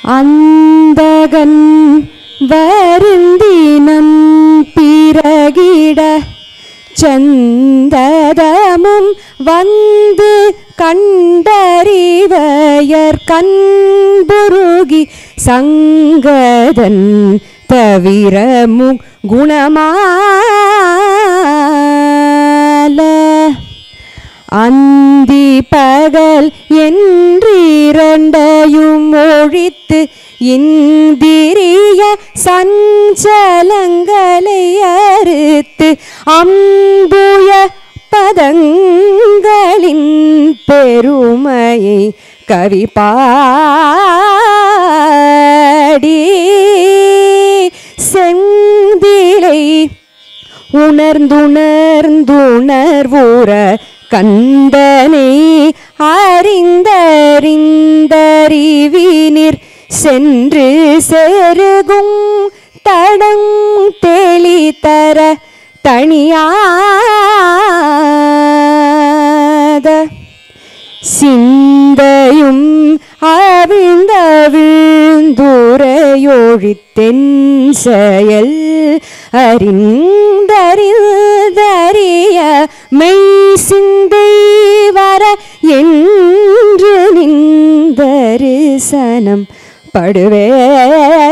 அந்தகன் வருந்தினம் பிறகிட சந்ததமும் வந்து கண்டறிவயர் கண்புருகி சங்கதன் தவிரமு குணமால அந்தி பகல் என்றிரண்டையும் ஒழித்து இந்திரிய சஞ்சலங்களை அறுத்து அம்புய பதங்களின் பெருமையை கவி பாடி செந்திலை உணர்ந்துணர்ந்துணர்வுற கந்தனை அறிந்தறிந்தறிவினிர் சென்று செருகும் தடம் தெளி தர தனியாத சிந்தையும் அவிழ்ந்தவிழ்ந்துரையொழித்தென் செயல் அறிந்தறிந்தறிய மெய் சிந்தை வர என்று நின்றரிசனம் படுவே